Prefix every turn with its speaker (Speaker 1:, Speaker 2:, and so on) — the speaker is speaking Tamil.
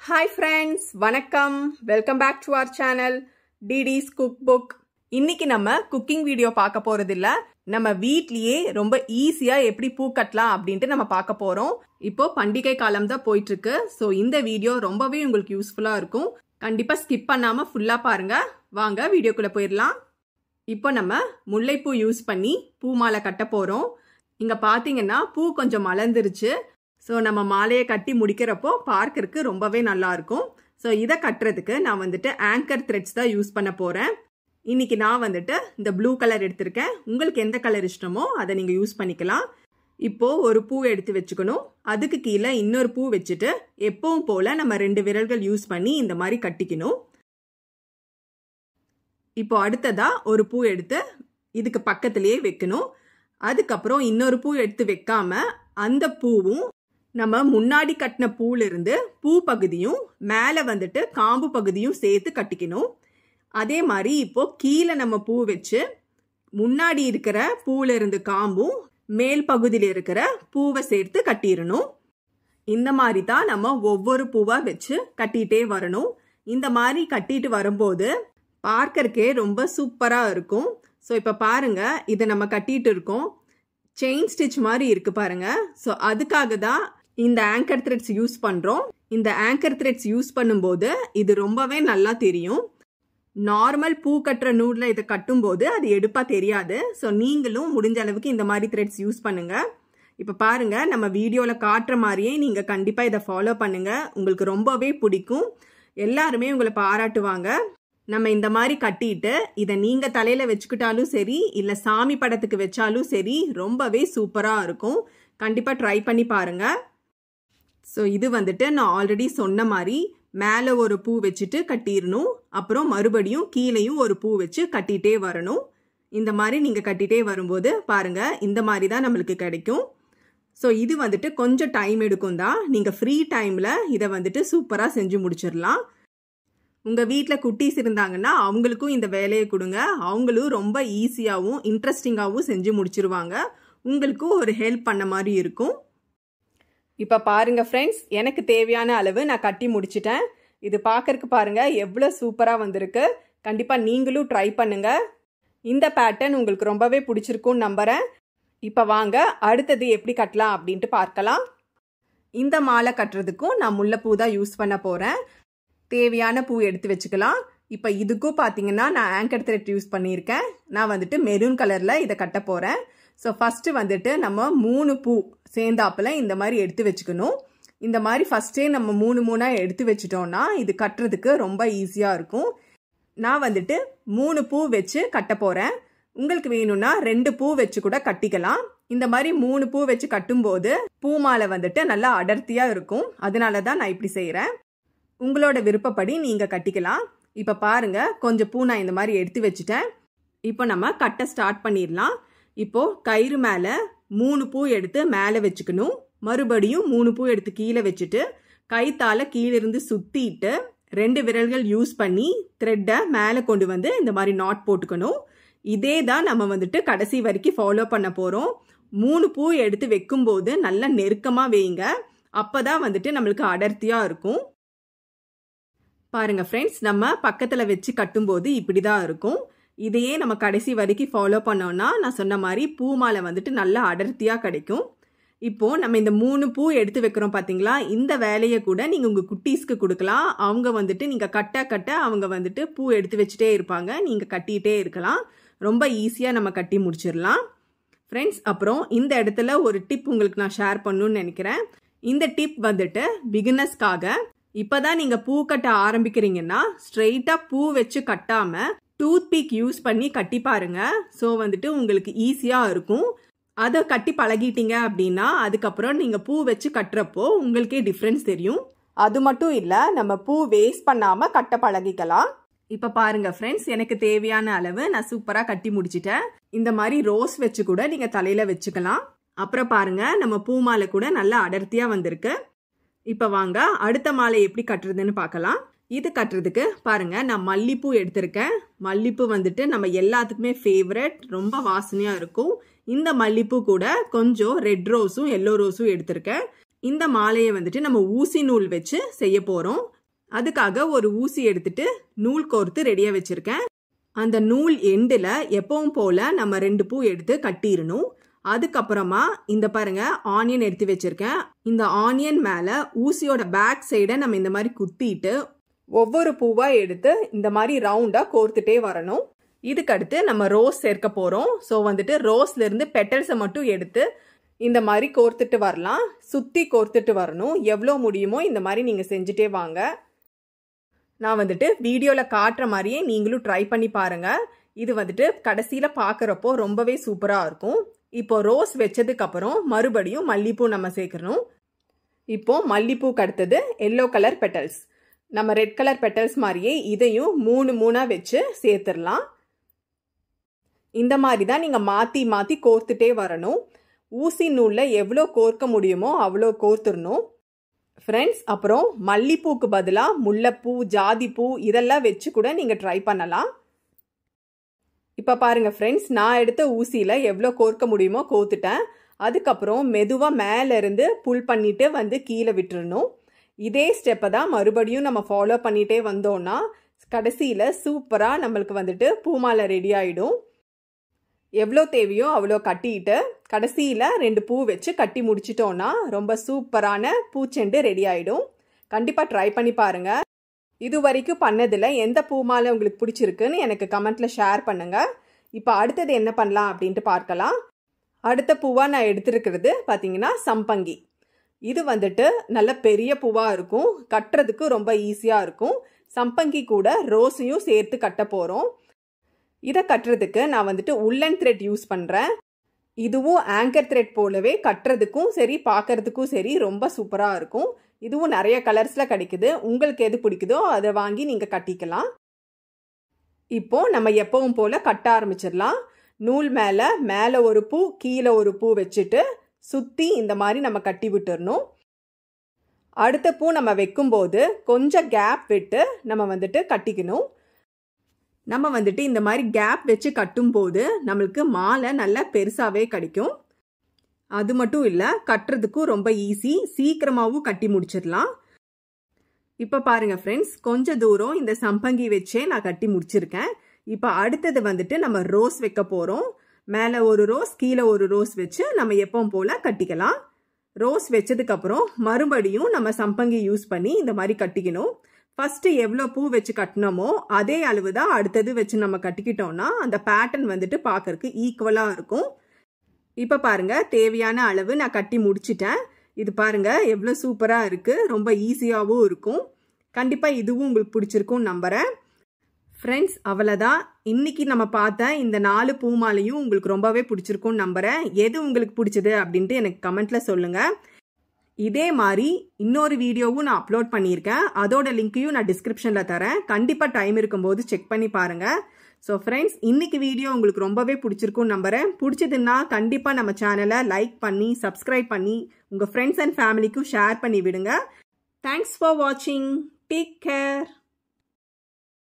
Speaker 1: ஹாய் ஃப்ரெண்ட்ஸ் வணக்கம் welcome back to our channel டிடிஸ் குக் புக் இன்னைக்கு நம்ம குக்கிங் வீடியோ பார்க்க போறது இல்ல நம்ம வீட்லயே ரொம்ப ஈஸியா எப்படி பூ கட்டலாம் அப்படின்ட்டு நம்ம பார்க்க போறோம் இப்போ பண்டிகை காலம் தான் போயிட்டு இருக்கு ஸோ இந்த வீடியோ ரொம்பவே உங்களுக்கு யூஸ்ஃபுல்லா இருக்கும் கண்டிப்பா ஸ்கிப் பண்ணாம ஃபுல்லா பாருங்க வாங்க வீடியோக்குள்ள போயிடலாம் இப்போ நம்ம முல்லைப்பூ யூஸ் பண்ணி பூ மாலை கட்ட போறோம் இங்க பாத்தீங்கன்னா பூ கொஞ்சம் மலர்ந்துருச்சு ஸோ நம்ம மாலையை கட்டி முடிக்கிறப்போ பார்க்கறதுக்கு ரொம்பவே நல்லா இருக்கும் ஸோ இதை கட்டுறதுக்கு நான் வந்துட்டு ஆங்கர் த்ரெட்ஸ் தான் யூஸ் பண்ண போகிறேன் இன்னைக்கு நான் வந்துட்டு இந்த ப்ளூ கலர் எடுத்திருக்கேன் உங்களுக்கு எந்த கலர் இஷ்டமோ அதை நீங்கள் யூஸ் பண்ணிக்கலாம் இப்போ ஒரு பூ எடுத்து வச்சுக்கணும் அதுக்கு கீழே இன்னொரு பூ வச்சுட்டு எப்பவும் போல நம்ம ரெண்டு விரல்கள் யூஸ் பண்ணி இந்த மாதிரி கட்டிக்கணும் இப்போ அடுத்ததா ஒரு பூ எடுத்து இதுக்கு பக்கத்திலேயே வைக்கணும் அதுக்கப்புறம் இன்னொரு பூ எடுத்து வைக்காம அந்த பூவும் நம்ம முன்னாடி கட்டின பூல இருந்து பூ பகுதியும் மேலே வந்துட்டு காம்பு பகுதியும் சேர்த்து கட்டிக்கணும் அதே மாதிரி இப்போ கீழே நம்ம பூ வச்சு முன்னாடி இருக்கிற பூல இருந்து காம்பும் மேல் பகுதியில் இருக்கிற பூவை சேர்த்து கட்டிடணும் இந்த மாதிரி தான் நம்ம ஒவ்வொரு பூவா வச்சு கட்டிகிட்டே வரணும் இந்த மாதிரி கட்டிட்டு வரும்போது பார்க்கறக்கே ரொம்ப சூப்பராக இருக்கும் ஸோ இப்போ பாருங்க இதை நம்ம கட்டிட்டு இருக்கோம் செயின் ஸ்டிச் மாதிரி இருக்கு பாருங்க ஸோ அதுக்காக தான் இந்த ஆங்கர் த்ரெட்ஸ் யூஸ் பண்ணுறோம் இந்த ஆங்கர் த்ரெட்ஸ் யூஸ் பண்ணும்போது இது ரொம்பவே நல்லா தெரியும் நார்மல் பூ கட்டுற நூலில் இதை கட்டும்போது அது எடுப்பாக தெரியாது ஸோ நீங்களும் முடிஞ்ச அளவுக்கு இந்த மாதிரி த்ரெட்ஸ் யூஸ் பண்ணுங்க இப்போ பாருங்க நம்ம வீடியோவில் காட்டுற மாதிரியே நீங்கள் கண்டிப்பாக இதை ஃபாலோ பண்ணுங்க உங்களுக்கு ரொம்பவே பிடிக்கும் எல்லாருமே உங்களை பாராட்டுவாங்க நம்ம இந்த மாதிரி கட்டிட்டு இதை நீங்க தலையில வச்சுக்கிட்டாலும் சரி இல்ல சாமி படத்துக்கு வச்சாலும் சரி ரொம்பவே சூப்பரா இருக்கும் கண்டிப்பா ட்ரை பண்ணி பாருங்க ஸோ இது வந்துட்டு நான் ஆல்ரெடி சொன்ன மாதிரி மேலே ஒரு பூ வச்சுட்டு கட்டிடணும் அப்புறம் மறுபடியும் கீழேயும் ஒரு பூ வச்சு கட்டிகிட்டே வரணும் இந்த மாதிரி நீங்கள் கட்டிகிட்டே வரும்போது பாருங்க இந்த மாதிரி தான் நம்மளுக்கு கிடைக்கும் ஸோ இது வந்துட்டு கொஞ்சம் டைம் எடுக்கும் தான் நீங்கள் ஃப்ரீ டைமில் இதை வந்துட்டு சூப்பராக செஞ்சு முடிச்சிடலாம் உங்கள் வீட்டில் குட்டீஸ் இருந்தாங்கன்னா அவங்களுக்கும் இந்த வேலையை கொடுங்க அவங்களும் ரொம்ப ஈஸியாகவும் இன்ட்ரெஸ்டிங்காகவும் செஞ்சு முடிச்சிருவாங்க உங்களுக்கும் ஒரு ஹெல்ப் பண்ண மாதிரி இருக்கும் இப்போ பாருங்க ஃப்ரெண்ட்ஸ் எனக்கு தேவையான அளவு நான் கட்டி முடிச்சிட்டேன் இது பார்க்கறக்கு பாருங்க எவ்வளோ சூப்பராக வந்திருக்கு கண்டிப்பாக நீங்களும் ட்ரை பண்ணுங்க இந்த பேட்டர்ன் உங்களுக்கு ரொம்பவே பிடிச்சிருக்கும்னு நம்புகிறேன் இப்போ வாங்க அடுத்தது எப்படி கட்டலாம் அப்படின்ட்டு பார்க்கலாம் இந்த மாலை கட்டுறதுக்கும் நான் முல்லைப்பூ தான் யூஸ் பண்ண போகிறேன் தேவையான பூ எடுத்து வச்சுக்கலாம் இப்போ இதுக்கும் பார்த்தீங்கன்னா நான் ஆங்கர் த்ரெட் யூஸ் பண்ணியிருக்கேன் நான் வந்துட்டு மெரூன் கலரில் இதை கட்ட போகிறேன் ஸோ ஃபஸ்ட்டு வந்துட்டு நம்ம மூணு பூ சேர்ந்தாப்பில் இந்த மாதிரி எடுத்து வச்சுக்கணும் இந்த மாதிரி ஃபஸ்ட்டே நம்ம மூணு மூணாக எடுத்து வச்சிட்டோம்னா இது கட்டுறதுக்கு ரொம்ப ஈஸியாக இருக்கும் நான் வந்துட்டு மூணு பூ வச்சு கட்ட போகிறேன் உங்களுக்கு வேணும்னா ரெண்டு பூ வச்சு கூட கட்டிக்கலாம் இந்த மாதிரி மூணு பூ வச்சு கட்டும்போது பூ மாலை வந்துட்டு நல்லா அடர்த்தியாக இருக்கும் அதனால தான் நான் இப்படி செய்கிறேன் உங்களோட விருப்பப்படி நீங்கள் கட்டிக்கலாம் இப்போ பாருங்க கொஞ்சம் பூ நான் இந்த மாதிரி எடுத்து வச்சுட்டேன் இப்போ நம்ம கட்ட ஸ்டார்ட் பண்ணிடலாம் இப்போ கயிறு மேலே மூணு பூ எடுத்து மேலே வச்சுக்கணும் மறுபடியும் மூணு பூ எடுத்து கீழே வச்சுட்டு கைத்தால கீழிருந்து சுத்திட்டு ரெண்டு விரல்கள் யூஸ் பண்ணி த்ரெட்டை மேலே கொண்டு வந்து இந்த மாதிரி நாட் போட்டுக்கணும் இதே தான் நம்ம வந்துட்டு கடைசி வரைக்கும் ஃபாலோ பண்ண போகிறோம் மூணு பூ எடுத்து வைக்கும்போது நல்லா நெருக்கமாக வைங்க அப்போதான் வந்துட்டு நம்மளுக்கு அடர்த்தியாக இருக்கும் பாருங்க ஃப்ரெண்ட்ஸ் நம்ம பக்கத்தில் வச்சு கட்டும்போது இப்படி தான் இருக்கும் இதையே நம்ம கடைசி வரைக்கும் ஃபாலோ பண்ணோம்னா நான் சொன்ன மாதிரி பூ மாலை வந்துட்டு நல்லா அடர்த்தியாக கிடைக்கும் இப்போ நம்ம இந்த மூணு பூ எடுத்து வைக்கிறோம் பார்த்தீங்களா இந்த வேலையை கூட நீங்கள் உங்கள் குட்டீஸ்க்கு கொடுக்கலாம் அவங்க வந்துட்டு நீங்கள் கட்ட கட்ட அவங்க வந்துட்டு பூ எடுத்து வச்சுட்டே இருப்பாங்க நீங்கள் கட்டிகிட்டே இருக்கலாம் ரொம்ப ஈஸியாக நம்ம கட்டி முடிச்சிடலாம் ஃப்ரெண்ட்ஸ் அப்புறம் இந்த இடத்துல ஒரு டிப் உங்களுக்கு நான் ஷேர் பண்ணணும்னு நினைக்கிறேன் இந்த டிப் வந்துட்டு பிகினர்ஸ்க்காக இப்போதான் நீங்கள் பூ கட்ட ஆரம்பிக்கிறீங்கன்னா ஸ்ட்ரெயிட்டாக பூ வச்சு கட்டாமல் டூத் பீக் யூஸ் பண்ணி கட்டி பாருங்க ஸோ வந்துட்டு உங்களுக்கு ஈஸியாக இருக்கும் அதை கட்டி பழகிட்டீங்க அப்படின்னா அதுக்கப்புறம் நீங்கள் பூ வச்சு கட்டுறப்போ உங்களுக்கே டிஃப்ரென்ஸ் தெரியும் அது மட்டும் இல்லை நம்ம பூ வேஸ்ட் பண்ணாமல் கட்ட பழகிக்கலாம் இப்போ பாருங்க ஃப்ரெண்ட்ஸ் எனக்கு தேவையான அளவு நான் சூப்பராக கட்டி முடிச்சிட்டேன் இந்த மாதிரி ரோஸ் வச்சு கூட நீங்கள் தலையில் வச்சுக்கலாம் அப்புறம் பாருங்க நம்ம பூ மாலை கூட நல்லா அடர்த்தியாக வந்திருக்கு இப்போ வாங்க அடுத்த மாலை எப்படி கட்டுறதுன்னு பார்க்கலாம் இது கட்டுறதுக்கு பாருங்க நான் மல்லிப்பூ எடுத்திருக்கேன் மல்லிப்பூ வந்துட்டு நம்ம எல்லாத்துக்குமே ஃபேவரட் ரொம்ப வாசனையாக இருக்கும் இந்த மல்லிப்பூ கூட கொஞ்சம் ரெட் ரோஸும் எல்லோ ரோஸும் எடுத்திருக்கேன் இந்த மாலையை வந்துட்டு நம்ம ஊசி நூல் வச்சு செய்ய போகிறோம் அதுக்காக ஒரு ஊசி எடுத்துட்டு நூல் கோர்த்து ரெடியாக வச்சுருக்கேன் அந்த நூல் எண்டில் எப்பவும் போல் நம்ம ரெண்டு பூ எடுத்து கட்டிடணும் அதுக்கப்புறமா இந்த பாருங்க ஆனியன் எடுத்து வச்சிருக்கேன் இந்த ஆனியன் மேலே ஊசியோட பேக் சைடை நம்ம இந்த மாதிரி குத்திட்டு ஒவ்வொரு பூவாக எடுத்து இந்த மாதிரி ரவுண்டாக கோர்த்துட்டே வரணும் இதுக்கடுத்து நம்ம ரோஸ் சேர்க்க போகிறோம் ஸோ வந்துட்டு ரோஸ்லேருந்து பெட்டல்ஸை மட்டும் எடுத்து இந்த மாதிரி கோர்த்துட்டு வரலாம் சுற்றி கோர்த்துட்டு வரணும் எவ்வளோ முடியுமோ இந்த மாதிரி நீங்கள் செஞ்சுட்டே வாங்க நான் வந்துட்டு வீடியோவில் காட்டுற மாதிரியே நீங்களும் ட்ரை பண்ணி பாருங்கள் இது வந்துட்டு கடைசியில் பார்க்குறப்போ ரொம்பவே சூப்பராக இருக்கும் இப்போ ரோஸ் வச்சதுக்கப்புறம் மறுபடியும் மல்லிப்பூ நம்ம சேர்க்கணும் இப்போ மல்லிப்பூக்கு அடுத்தது எல்லோ கலர் பெட்டல்ஸ் நம்ம ரெட் கலர் பெட்டல்ஸ் மாதிரியே இதையும் மூணு மூணாக வச்சு சேர்த்துடலாம் இந்த மாதிரி தான் நீங்கள் மாற்றி மாற்றி கோர்த்துட்டே வரணும் ஊசி நூலில் எவ்வளோ கோர்க்க முடியுமோ அவ்வளோ கோர்த்துடணும் ஃப்ரெண்ட்ஸ் அப்புறம் மல்லிப்பூக்கு பதிலாக முல்லைப்பூ ஜாதிப்பூ இதெல்லாம் வச்சு கூட நீங்கள் ட்ரை பண்ணலாம் இப்போ பாருங்கள் ஃப்ரெண்ட்ஸ் நான் எடுத்த ஊசியில் எவ்வளோ கோர்க்க முடியுமோ கோர்த்துட்டேன் அதுக்கப்புறம் மெதுவாக மேலேருந்து புல் பண்ணிவிட்டு வந்து கீழே விட்டுறணும் இதே ஸ்டெப்பை தான் மறுபடியும் நம்ம ஃபாலோ பண்ணிகிட்டே வந்தோன்னா கடைசியில் சூப்பராக நம்மளுக்கு வந்துட்டு பூமாலை ரெடி ஆகிடும் எவ்வளோ தேவையோ அவ்வளோ கட்டிட்டு கடைசியில் ரெண்டு பூ வச்சு கட்டி முடிச்சிட்டோன்னா ரொம்ப சூப்பரான பூச்செண்டு ரெடி ஆகிடும் கண்டிப்பாக ட்ரை பண்ணி பாருங்கள் இது வரைக்கும் பண்ணதில் எந்த பூ மாலை உங்களுக்கு பிடிச்சிருக்குன்னு எனக்கு கமெண்ட்டில் ஷேர் பண்ணுங்கள் இப்போ அடுத்தது என்ன பண்ணலாம் அப்படின்ட்டு பார்க்கலாம் அடுத்த பூவாக நான் எடுத்துருக்கிறது பார்த்தீங்கன்னா சம்பங்கி இது வந்துட்டு நல்ல பெரிய பூவாக இருக்கும் கட்டுறதுக்கு ரொம்ப ஈஸியாக இருக்கும் சம்பங்கி கூட ரோஸையும் சேர்த்து கட்ட போகிறோம் இதை கட்டுறதுக்கு நான் வந்துட்டு உள்ளன் த்ரெட் யூஸ் பண்ணுறேன் இதுவும் ஆங்கர் த்ரெட் போலவே கட்டுறதுக்கும் சரி பார்க்கறதுக்கும் சரி ரொம்ப சூப்பராக இருக்கும் இதுவும் நிறைய கலர்ஸில் கிடைக்குது உங்களுக்கு எது பிடிக்குதோ அதை வாங்கி நீங்கள் கட்டிக்கலாம் இப்போ நம்ம எப்பவும் போல் கட்ட ஆரம்பிச்சிடலாம் நூல் மேலே மேலே ஒரு பூ கீழே ஒரு பூ வச்சுட்டு சுற்றி இந்த மாதிரி நம்ம கட்டி விட்டுறணும் அடுத்த பூ நம்ம வைக்கும்போது கொஞ்சம் கேப் விட்டு நம்ம வந்துட்டு கட்டிக்கணும் நம்ம வந்துட்டு இந்த மாதிரி கேப் வச்சு கட்டும்போது நம்மளுக்கு மாலை நல்லா பெருசாகவே கிடைக்கும் அது மட்டும் இல்லை கட்டுறதுக்கும் ரொம்ப ஈஸி சீக்கிரமாகவும் கட்டி முடிச்சிடலாம் இப்போ பாருங்கள் ஃப்ரெண்ட்ஸ் கொஞ்சம் தூரம் இந்த சம்பங்கி வச்சே நான் கட்டி முடிச்சிருக்கேன் இப்போ அடுத்தது வந்துட்டு நம்ம ரோஸ் வைக்க போகிறோம் மேலே ஒரு ரோஸ் கீழே ஒரு ரோஸ் வச்சு நம்ம எப்பவும் போல் கட்டிக்கலாம் ரோஸ் வச்சதுக்கப்புறம் மறுபடியும் நம்ம சம்பங்கி யூஸ் பண்ணி இந்த மாதிரி கட்டிக்கணும் ஃபஸ்ட்டு எவ்வளோ பூ வச்சு கட்டினோமோ அதே அளவு தான் அடுத்தது வச்சு நம்ம கட்டிக்கிட்டோம்னா அந்த பேட்டர்ன் வந்துட்டு பார்க்கறக்கு ஈக்குவலாக இருக்கும் இப்போ பாருங்க தேவையான அளவு நான் கட்டி முடிச்சிட்டேன் இது பாருங்க எவ்வளோ சூப்பராக இருக்குது ரொம்ப ஈஸியாகவும் இருக்கும் கண்டிப்பாக இதுவும் உங்களுக்கு பிடிச்சிருக்கும் நம்புகிறேன் ஃப்ரெண்ட்ஸ் அவ்வளோதான் இன்னைக்கு நம்ம பார்த்த இந்த நாலு பூமாலையும் உங்களுக்கு ரொம்பவே பிடிச்சிருக்கும்னு நம்புகிறேன் எது உங்களுக்கு பிடிச்சது அப்படின்ட்டு எனக்கு கமெண்ட்டில் சொல்லுங்கள் இதே மாதிரி இன்னொரு வீடியோவும் நான் அப்லோட் பண்ணியிருக்கேன் அதோட லிங்க்கையும் நான் டிஸ்கிரிப்ஷனில் தரேன் கண்டிப்பாக டைம் இருக்கும்போது செக் பண்ணி பாருங்கள் ஸோ ஃப்ரெண்ட்ஸ் இன்னைக்கு வீடியோ உங்களுக்கு ரொம்பவே பிடிச்சிருக்கும்னு நம்புகிறேன் பிடிச்சதுன்னா கண்டிப்பாக நம்ம சேனலை லைக் பண்ணி சப்ஸ்கிரைப் பண்ணி உங்கள் ஃப்ரெண்ட்ஸ் அண்ட் ஃபேமிலிக்கும் ஷேர் பண்ணி விடுங்க தேங்க்ஸ் ஃபார் வாட்சிங் டேக் கேர்